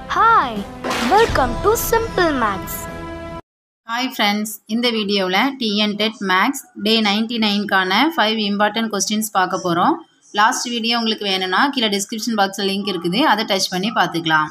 Hi, welcome to Simple Maths. Hi friends இந்த வீடியோவில் TN TET maths day ninety நைன்கான five important questions பார்க்க போகிறோம் லாஸ்ட் வீடியோ உங்களுக்கு வேணும்னா கீழே டிஸ்கிரிப்ஷன் பாக்ஸில் லிங்க் இருக்குது அதை டச் பண்ணி பார்த்துக்கலாம்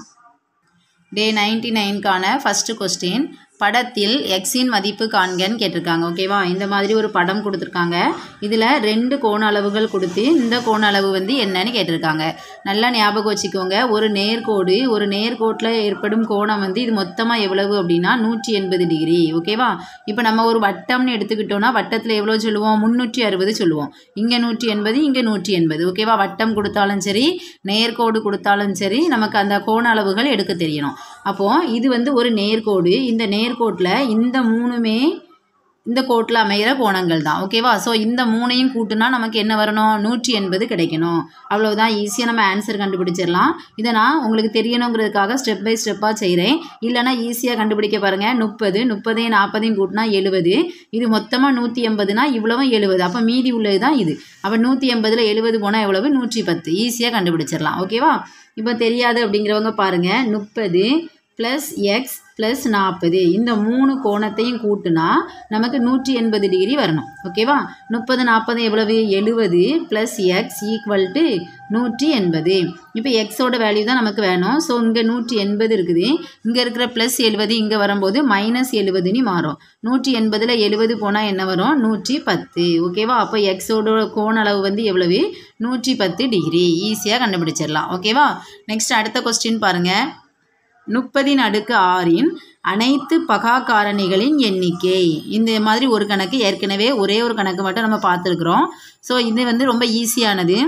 டே நைன்டி நைன்கான ஃபஸ்ட்டு கொஸ்டின் படத்தில் எக்ஸின் மதிப்பு காண்கன்னு கேட்டிருக்காங்க ஓகேவா இந்த மாதிரி ஒரு படம் கொடுத்துருக்காங்க இதில் ரெண்டு கோண அளவுகள் கொடுத்து இந்த கோண அளவு வந்து என்னன்னு கேட்டிருக்காங்க நல்லா ஞாபகம் வச்சுக்கோங்க ஒரு நேர்கோடு ஒரு நேர்கோட்டில் ஏற்படும் கோணம் வந்து இது மொத்தமாக எவ்வளவு அப்படின்னா நூற்றி எண்பது டிகிரி ஓகேவா இப்போ நம்ம ஒரு வட்டம்னு எடுத்துக்கிட்டோம்னா வட்டத்தில் எவ்வளோ சொல்லுவோம் முந்நூற்றி அறுபது சொல்லுவோம் இங்கே நூற்றி எண்பது இங்கே நூற்றி எண்பது ஓகேவா வட்டம் கொடுத்தாலும் சரி நேர்கோடு கொடுத்தாலும் சரி நமக்கு அந்த கோண அளவுகள் எடுக்க தெரியணும் அப்போது இது வந்து ஒரு நேர்கோடு இந்த நேர்கோட்டில் இந்த மூணுமே இந்த கோட்டில் அமைகிற கோணங்கள் தான் ஓகேவா ஸோ இந்த மூணையும் கூட்டுனா நமக்கு என்ன வரணும் நூற்றி எண்பது கிடைக்கணும் அவ்வளவுதான் ஈஸியாக நம்ம ஆன்சர் கண்டுபிடிச்சிடலாம் இதை நான் உங்களுக்கு தெரியணுங்கிறதுக்காக ஸ்டெப் பை ஸ்டெப்பாக செய்கிறேன் இல்லைனா ஈஸியாக கண்டுபிடிக்க பாருங்கள் முப்பது முப்பதையும் நாற்பதையும் கூட்டினா எழுபது இது மொத்தமாக நூற்றி எண்பதுனா இவ்வளவும் எழுபது அப்போ மீதி உள்ளது தான் இது அப்போ நூற்றி எண்பதில் எழுபது போனால் எவ்வளவு நூற்றி பத்து ஈஸியாக கண்டுபிடிச்சிடலாம் ஓகேவா இப்போ தெரியாது அப்படிங்கிறவங்க பாருங்கள் முப்பது ப்ளஸ் எக்ஸ் ப்ளஸ் நாற்பது இந்த மூணு கோணத்தையும் கூட்டுனா நமக்கு நூற்றி எண்பது டிகிரி வரணும் ஓகேவா முப்பது நாற்பது எவ்வளவு எழுபது ப்ளஸ் எக்ஸ் ஈக்குவல் டு நூற்றி எண்பது இப்போ எக்ஸோட வேல்யூ தான் நமக்கு வேணும் ஸோ இங்கே நூற்றி எண்பது இருக்குது இங்கே இருக்கிற ப்ளஸ் எழுபது இங்கே வரும்போது மைனஸ் எழுபதுன்னு மாறும் நூற்றி எண்பதில் எழுபது போனால் என்ன வரும் நூற்றி பத்து ஓகேவா அப்போ எக்ஸோட கோண அளவு வந்து எவ்வளவு நூற்றி பத்து டிகிரி ஈஸியாக கண்டுபிடிச்சிடலாம் ஓகேவா நெக்ஸ்ட் அடுத்த கொஸ்டின் பாருங்கள் முப்பதின் அடுக்கு ஆறின் அனைத்து பகா காரணிகளின் எண்ணிக்கை இந்த மாதிரி ஒரு கணக்கு ஏற்கனவே ஒரே ஒரு கணக்கு மட்டும் நம்ம பார்த்துருக்குறோம் ஸோ இது வந்து ரொம்ப ஈஸியானது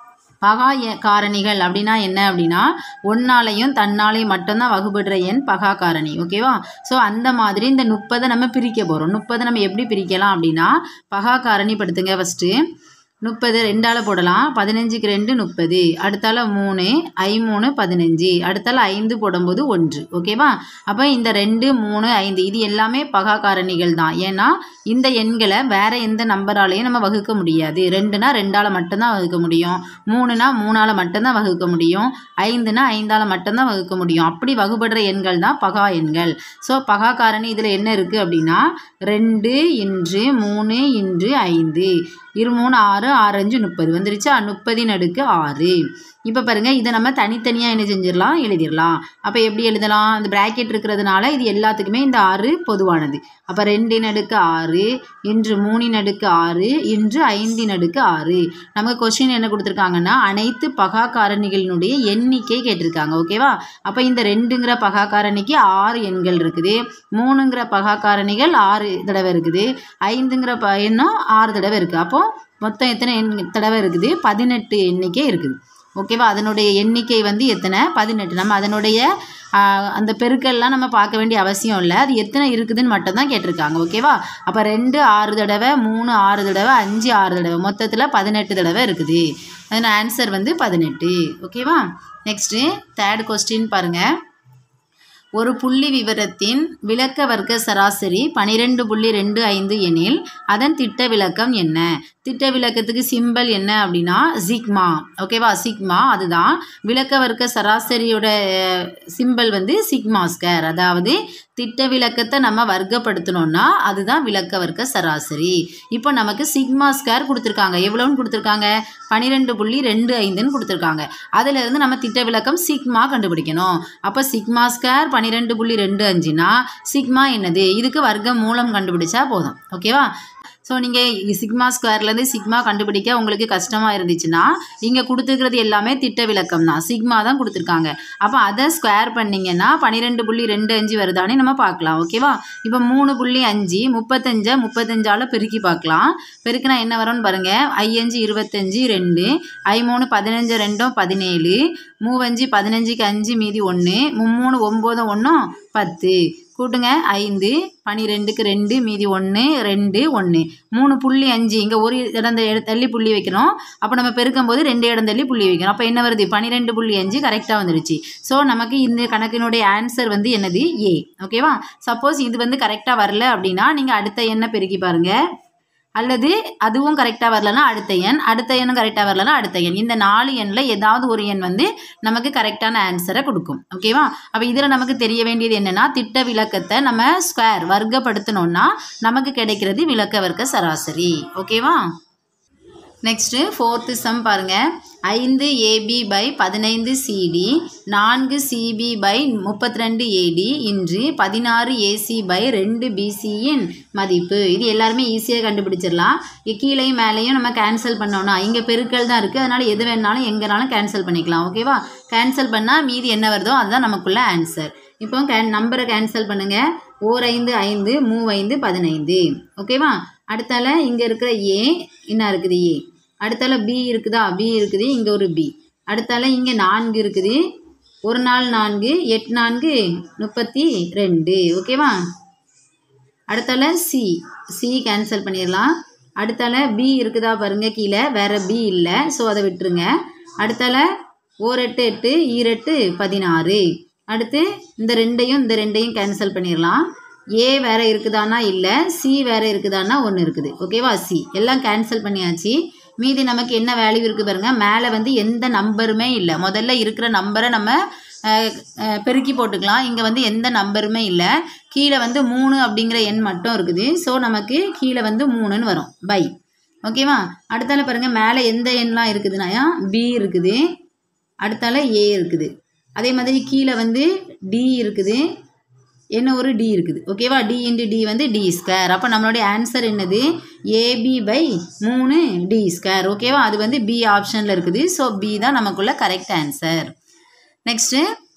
பகா எ- காரணிகள் அப்படின்னா என்ன அப்படின்னா ஒன்னாலையும் தன்னாலையும் மட்டும்தான் வகுபடுற எண் பகா காரணி ஓகேவா ஸோ அந்த மாதிரி இந்த முப்பதை நம்ம பிரிக்க போகிறோம் முப்பதை நம்ம எப்படி பிரிக்கலாம் அப்படின்னா பகா காரணி படுத்துங்க ஃபஸ்ட்டு முப்பது ரெண்டால் போடலாம் பதினஞ்சுக்கு ரெண்டு முப்பது அடுத்தால மூணு ஐ மூணு பதினஞ்சு அடுத்தால ஐந்து போடும்போது ஒன்று ஓகேவா அப்போ இந்த ரெண்டு மூணு ஐந்து இது எல்லாமே பகா காரணிகள் தான் ஏன்னா இந்த எண்களை வேற எந்த நம்பராலையும் நம்ம வகுக்க முடியாது ரெண்டுனா ரெண்டால் மட்டும்தான் வகுக்க முடியும் மூணுனா மூணால் மட்டும்தான் வகுக்க முடியும் ஐந்துனா ஐந்தால் மட்டும்தான் வகுக்க முடியும் அப்படி வகுபடுற எண்கள் தான் பகா எண்கள் ஸோ பகா காரணி இதில் என்ன இருக்குது அப்படின்னா ரெண்டு இன்று மூணு இன்று ஐந்து இரு மூணு ஆறு ஆறு அஞ்சு முப்பது வந்துருச்சா முப்பதின் அடுக்கு ஆறு இப்போ பாருங்கள் இதை நம்ம தனித்தனியாக என்ன செஞ்சிடலாம் எழுதிடலாம் அப்போ எப்படி எழுதலாம் இந்த பிராக்கெட் இருக்கிறதுனால இது எல்லாத்துக்குமே இந்த ஆறு பொதுவானது அப்போ ரெண்டின் அடுக்கு ஆறு இன்று மூணின் அடுக்கு ஆறு இன்று ஐந்தின் அடுக்கு ஆறு நமக்கு கொஸ்டின் என்ன கொடுத்துருக்காங்கன்னா அனைத்து பகா காரணிகளினுடைய எண்ணிக்கை கேட்டிருக்காங்க ஓகேவா அப்போ இந்த ரெண்டுங்கிற பகா காரணிக்கு ஆறு எண்கள் இருக்குது மூணுங்கிற பகா காரணிகள் ஆறு தடவை இருக்குது ஐந்துங்கிற ப எண்ணம் ஆறு தடவை இருக்குது அப்போது மொத்தம் எத்தனை எண் தடவை இருக்குது பதினெட்டு எண்ணிக்கை இருக்குது ஓகேவா அதனுடைய எண்ணிக்கை வந்து எத்தனை பதினெட்டு நம்ம அதனுடைய ஆஹ், அந்த பெருக்கெல்லாம் நம்ம பார்க்க வேண்டிய அவசியம் இல்லை அது எத்தனை இருக்குதுன்னு மட்டும்தான் கேட்டிருக்காங்க ஓகேவா அப்போ ரெண்டு ஆறு தடவை மூணு ஆறு தடவை அஞ்சு ஆறு தடவை மொத்தத்தில் பதினெட்டு தடவை இருக்குது அதன் ஆன்சர் வந்து பதினெட்டு ஓகேவா நெக்ஸ்ட்டு தேர்ட் கொஸ்டின் பாருங்கள் ஒரு புள்ளி விவரத்தின் விளக்க வர்க்க சராசரி பனிரெண்டு புள்ளி ரெண்டு ஐந்து எனில் அதன் திட்ட விளக்கம் என்ன திட்ட விளக்கத்துக்கு சிம்பல் என்ன அப்படின்னா சிக்மா ஓகேவா சிக்மா அதுதான் விளக்க வர்க்க சராசரியோட சிம்பல் வந்து சிக்மா ஸ்கொயர் அதாவது திட்ட விளக்கத்தை நம்ம வர்க்கப்படுத்தணும்னா அதுதான் விளக்க வர்க்க சராசரி இப்போ நமக்கு சிக்மா ஸ்கொயர் கொடுத்துருக்காங்க எவ்வளோன்னு கொடுத்துருக்காங்க பன்னிரெண்டு புள்ளி ரெண்டு ஐந்துன்னு கொடுத்துருக்காங்க அதிலிருந்து நம்ம திட்ட விளக்கம் சிக்மா கண்டுபிடிக்கணும் அப்போ சிக்மா ஸ்கொயர் பன்னிரெண்டு புள்ளி ரெண்டு அஞ்சுனா சிக்மா என்னது இதுக்கு வர்க்க மூலம் கண்டுபிடிச்சா போதும் ஓகேவா ஸோ நீங்கள் சிக்மா ஸ்கொயர்லேருந்து சிக்மா கண்டுபிடிக்க உங்களுக்கு கஷ்டமாக இருந்துச்சுன்னா இங்கே கொடுத்துருக்கிறது எல்லாமே திட்ட விளக்கம் தான் சிக்மா தான் கொடுத்துருக்காங்க அப்போ அதை ஸ்கொயர் பண்ணிங்கன்னா பன்னிரெண்டு புள்ளி ரெண்டு அஞ்சு வருதானே நம்ம பார்க்கலாம் ஓகேவா இப்போ மூணு புள்ளி அஞ்சு முப்பத்தஞ்சை முப்பத்தஞ்சால் பெருக்கி பார்க்கலாம் பெருக்கினா என்ன வரும்னு பாருங்கள் ஐயஞ்சு இருபத்தஞ்சு ரெண்டு ஐ மூணு பதினஞ்சு ரெண்டும் பதினேழு மூவஞ்சு பதினஞ்சுக்கு அஞ்சு மீதி ஒன்று மும்மூணு ஒம்பது ஒன்றும் பத்து கூட்டுங்க ஐந்து பனிரெண்டுக்கு ரெண்டு மீதி ஒன்று ரெண்டு ஒன்று மூணு புள்ளி அஞ்சு இங்கே ஒரு இடம் த- எடு- தள்ளி புள்ளி வைக்கணும் அப்போ நம்ம பெருக்கும் போது ரெண்டு இடம் தள்ளி புள்ளி வைக்கணும் அப்போ என்ன வருது பன்னிரெண்டு புள்ளி அஞ்சு கரெக்டாக வந்துடுச்சு ஸோ நமக்கு இந்த கணக்கினுடைய ஆன்சர் வந்து என்னது ஏ ஓகேவா சப்போஸ் இது வந்து கரெக்டாக வரல அப்படின்னா நீங்கள் அடுத்த எண்ணை பெருக்கி பாருங்கள் அல்லது அதுவும் கரெக்டாக வரலன்னா அடுத்த எண் அடுத்த எண்ணும் கரெக்டாக வரலன்னா அடுத்த எண் இந்த நாலு எண்ணில் ஏதாவது ஒரு எண் வந்து நமக்கு கரெக்டான ஆன்சரை கொடுக்கும் ஓகேவா அப்போ இதில் நமக்கு தெரிய வேண்டியது என்னென்னா திட்ட விளக்கத்தை நம்ம ஸ்கொயர் வர்க்கப்படுத்தணும்னா நமக்கு கிடைக்கிறது விளக்க வர்க்க சராசரி ஓகேவா நெக்ஸ்ட்டு ஃபோர்த்து சம் பாருங்கள் ஐந்து ஏபி பை பதினைந்து சிடி நான்கு சிபி பை முப்பத்தி ரெண்டு ஏடி இன்று பதினாறு ஏசி பை ரெண்டு பிசியின் மதிப்பு இது எல்லாருமே ஈஸியாக கண்டுபிடிச்சிடலாம் இ- கீழேயும் மேலேயும் நம்ம கேன்சல் பண்ணோம்னா இங்கே பெருக்கல் தான் இருக்குது அதனால் எது வேணாலும் எங்கேனாலும் கேன்சல் பண்ணிக்கலாம் ஓகேவா கேன்சல் பண்ணால் மீதி என்ன வருதோ அதுதான் நமக்குள்ள ஆன்சர் இப்போ கேன் நம்பரை கேன்சல் பண்ணுங்கள் ஓர் ஐந்து ஐந்து மூவைந்து பதினைந்து ஓகேவா அடுத்தால இங்கே இருக்கிற ஏ என்ன இருக்குது ஏ அடுத்தால பி இருக்குதா பி இருக்குது இங்கே ஒரு பி அடுத்தால இங்கே நான்கு இருக்குது ஒரு நாள் நான்கு எட்டு நான்கு முப்பத்தி ரெண்டு ஓகேவா அடுத்தால சி சி கேன்சல் பண்ணிடலாம் அடுத்தால பி இருக்குதா பாருங்க கீழே வேற பி இல்லை ஸோ அதை விட்டுருங்க அடுத்தால ஓர் எட்டு எட்டு ஈரெட்டு பதினாறு அடுத்து இந்த ரெண்டையும் இந்த ரெண்டையும் கேன்சல் பண்ணிடலாம் ஏ வேற இருக்குதானா இல்லை சி வேற இருக்குதானா ஒன்று இருக்குது ஓகேவா சி எல்லாம் கேன்சல் பண்ணியாச்சு மீதி நமக்கு என்ன வேல்யூ இருக்குது பாருங்க மேலே வந்து எந்த நம்பருமே இல்லை முதல்ல இருக்கிற நம்பரை நம்ம அஹ், அஹ், பெருக்கி போட்டுக்கலாம் இங்கே வந்து எந்த நம்பருமே இல்லை கீழே வந்து மூணு அப்படிங்கிற எண் மட்டும் இருக்குது ஸோ நமக்கு கீழே வந்து மூணுன்னு வரும் பை ஓகேவா அடுத்தால பாருங்கள் மேலே எந்த எண்லாம் இருக்குதுனாயா பி இருக்குது அடுத்தால ஏ இருக்குது அதே மாதிரி கீழே வந்து டி இருக்குது என்ன ஒரு டி இருக்குது ஓகேவா டி இன்ட்டு டி வந்து டி ஸ்கொயர் அப்போ நம்மளுடைய ஆன்சர் என்னது ஏபி பை மூணு டி ஸ்கொயர் ஓகேவா அது வந்து பி ஆப்ஷனில் இருக்குது ஸோ பி தான் நமக்குள்ள கரெக்ட் ஆன்சர் நெக்ஸ்ட்டு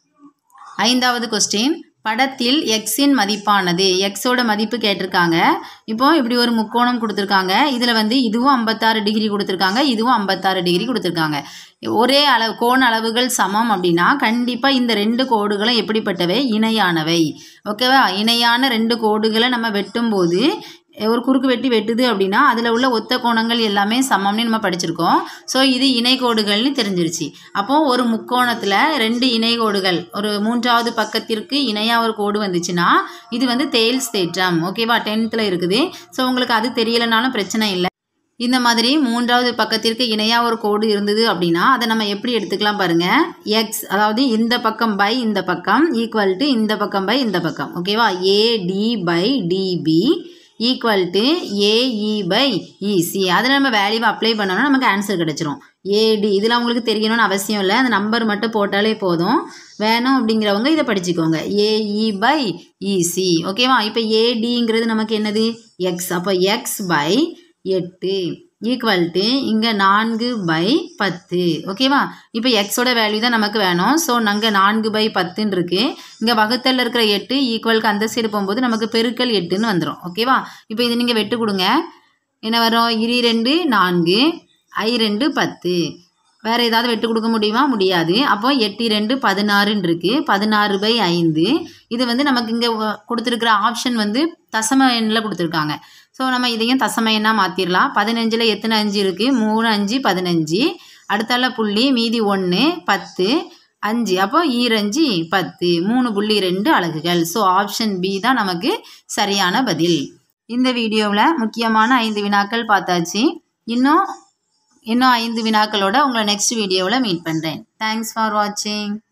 ஐந்தாவது கொஸ்டின் படத்தில் எக்ஸின் மதிப்பானது எக்ஸோட மதிப்பு கேட்டிருக்காங்க இப்போ இப்படி ஒரு முக்கோணம் கொடுத்துருக்காங்க இதில் வந்து இதுவும் ஐம்பத்தாறு டிகிரி கொடுத்துருக்காங்க இதுவும் ஐம்பத்தாறு டிகிரி கொடுத்துருக்காங்க ஒரே அளவு கோண அளவுகள் சமம் அப்படின்னா கண்டிப்பாக இந்த ரெண்டு கோடுகளும் எப்படிப்பட்டவை இணையானவை ஓகேவா இணையான ரெண்டு கோடுகளை நம்ம வெட்டும்போது ஒரு குறுக்கு வெட்டி வெட்டுது அப்படின்னா அதில் உள்ள ஒத்த கோணங்கள் எல்லாமே சமம்னு நம்ம படிச்சிருக்கோம் ஸோ இது இணைகோடுகள்னு தெரிஞ்சிருச்சு அப்போது ஒரு முக்கோணத்தில் ரெண்டு இணைகோடுகள் ஒரு மூன்றாவது பக்கத்திற்கு இணையாக ஒரு கோடு வந்துச்சுன்னா இது வந்து தேல்ஸ் தேற்றம் ஓகேவா டென்த்தில் இருக்குது ஸோ உங்களுக்கு அது தெரியலைனாலும் பிரச்சனை இல்லை இந்த மாதிரி மூன்றாவது பக்கத்திற்கு இணையாக ஒரு கோடு இருந்தது அப்படின்னா அதை நம்ம எப்படி எடுத்துக்கலாம் பாருங்க எக்ஸ் அதாவது இந்த பக்கம் பை இந்த பக்கம் ஈக்குவல் டு இந்த பக்கம் பை இந்த பக்கம் ஓகேவா AD by DB equal to AE by EC அதில் நம்ம வேல்யூவை அப்ளை பண்ணோம்னா நமக்கு ஆன்சர் கிடச்சிரும் ஏடி இதில் உங்களுக்கு தெரியணும்னு அவசியம் இல்லை அந்த நம்பர் மட்டும் போட்டாலே போதும் வேணும் அப்படிங்கிறவங்க இதை படிச்சுக்கோங்க ஏஇ பை இசி ஓகேவா இப்போ ஏடிங்கிறது நமக்கு என்னது எக்ஸ் அப்போ எக்ஸ் பை எட்டு ஈக்குவல் டு இங்கே நான்கு பை பத்து ஓகேவா இப்போ எக்ஸோட வேல்யூ தான் நமக்கு வேணும் ஸோ நாங்கள் நான்கு பை பத்துன்னு இருக்கு இங்கே வகுத்தலில் இருக்கிற எட்டு ஈக்குவலுக்கு அந்த சைடு போகும்போது நமக்கு பெருக்கல் எட்டுன்னு வந்துடும் ஓகேவா இப்போ இது நீங்கள் வெட்டு கொடுங்க என்ன வரும் இரு ரெண்டு நான்கு ஐ ரெண்டு பத்து வேறு ஏதாவது வெட்டு கொடுக்க முடியுமா முடியாது அப்போ எட்டு ரெண்டு பதினாறுன்னு இருக்குது பதினாறு பை ஐந்து இது வந்து நமக்கு இங்கே கொடுத்துருக்குற ஆப்ஷன் வந்து தசம எண்ணில் கொடுத்துருக்காங்க ஸோ நம்ம இதையும் தசம எண்ணாக மாற்றிடலாம் பதினஞ்சில் எத்தனை அஞ்சு இருக்குது மூணு அஞ்சு பதினஞ்சு அடுத்தால புள்ளி மீதி ஒன்று பத்து அஞ்சு அப்போ ஈரஞ்சு பத்து மூணு புள்ளி ரெண்டு அலகுகள் ஸோ ஆப்ஷன் பி தான் நமக்கு சரியான பதில் இந்த வீடியோவில் முக்கியமான ஐந்து வினாக்கள் பார்த்தாச்சு இன்னும் இன்னும் ஐந்து வினாக்களோட உங்களை நெக்ஸ்ட் வீடியோவில் மீட் பண்ணுறேன் தேங்க்ஸ் ஃபார் வாட்சிங்